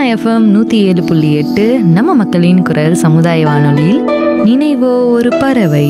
FM நூற்றி ஏழு புள்ளி எட்டு நம்ம மக்களின் குரல் சமுதாய வானொலியில் நினைவோ ஒரு பறவை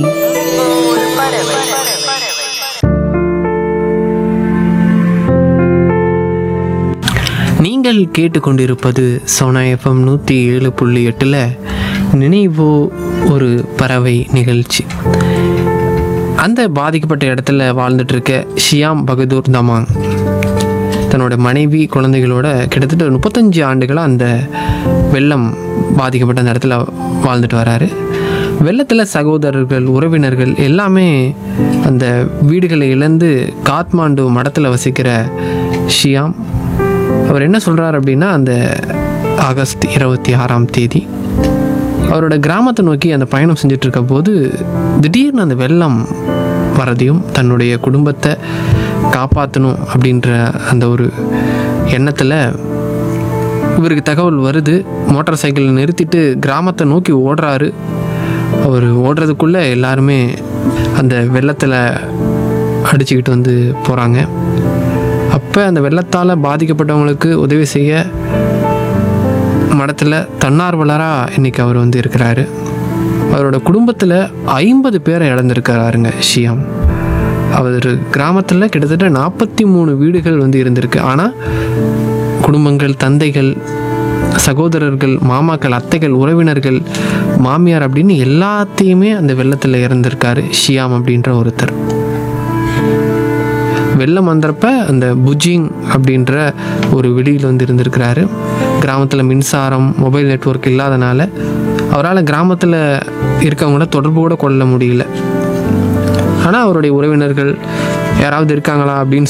நீங்கள் கேட்டுக்கொண்டிருப்பது சோனா எஃப்எம் நூற்றி ஏழு புள்ளி எட்டில் நினைவோ ஒரு பறவை நிகழ்ச்சி அந்த பாதிக்கப்பட்ட இடத்துல வாழ்ந்துட்டு இருக்க ஷியாம் பகதூர் தமாங் தன்னோட மனைவி குழந்தைகளோட கிட்டத்தட்ட முப்பத்தஞ்சு ஆண்டுகளாக அந்த வெள்ளம் பாதிக்கப்பட்ட அந்த இடத்துல வாழ்ந்துட்டு வராரு வெள்ளத்தில் சகோதரர்கள் உறவினர்கள் எல்லாமே அந்த வீடுகளை இழந்து காத்மாண்டு மடத்தில் வசிக்கிற ஷியாம் அவர் என்ன சொல்கிறார் அப்படின்னா அந்த ஆகஸ்ட் இருபத்தி ஆறாம் தேதி அவரோட கிராமத்தை நோக்கி அந்த பயணம் செஞ்சுட்டு இருக்க போது திடீர்னு அந்த வெள்ளம் வரதையும் தன்னுடைய குடும்பத்தை காப்பாற்றணும் அப்படின்ற அந்த ஒரு எண்ணத்தில் இவருக்கு தகவல் வருது மோட்டார் சைக்கிளை நிறுத்திட்டு கிராமத்தை நோக்கி ஓடுறாரு அவர் ஓடுறதுக்குள்ளே எல்லாருமே அந்த வெள்ளத்தில் அடிச்சுக்கிட்டு வந்து போகிறாங்க அப்போ அந்த வெள்ளத்தால் பாதிக்கப்பட்டவங்களுக்கு உதவி செய்ய மடத்தில் தன்னார்வலராக இன்றைக்கி அவர் வந்து இருக்கிறாரு அவரோட குடும்பத்தில் ஐம்பது பேரை இழந்திருக்கிறாருங்க ஷியாம் அவர் கிராமத்தில் கிட்டத்தட்ட நாற்பத்தி மூணு வீடுகள் வந்து இருந்திருக்கு ஆனால் குடும்பங்கள் தந்தைகள் சகோதரர்கள் மாமாக்கள் அத்தைகள் உறவினர்கள் மாமியார் அப்படின்னு எல்லாத்தையுமே அந்த வெள்ளத்தில் இறந்திருக்காரு ஷியாம் அப்படின்ற ஒருத்தர் வெள்ளம் வந்தப்ப அந்த புஜிங் அப்படின்ற ஒரு வெளியில் வந்து இருந்திருக்கிறாரு கிராமத்தில் மின்சாரம் மொபைல் நெட்வொர்க் இல்லாதனால அவரால் கிராமத்தில் இருக்கவங்கள தொடர்பு கூட கொள்ள முடியல ஆனால் அவருடைய உறவினர்கள் யாராவது இருக்காங்களா அப்படின்னு